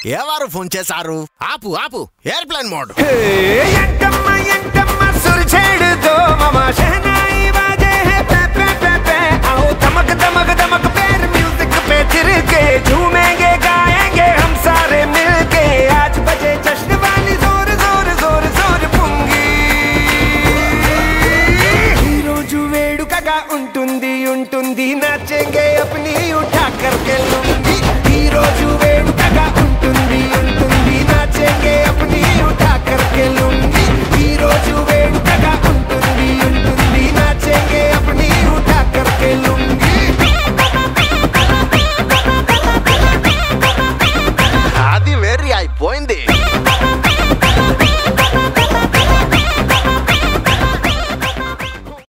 ఎవరు ఫోన్ చేశారు ఆపు ఆపు ఎయిర్ప్లేన్ మోడ్ ఎంకమ్మ ఎంకమ్మ సురచేడు దో మమ शहनाई बाजे है पे पे पे पे आओ धमक धमक धमक पैर म्यूजिक पे थिर के झूमेंगे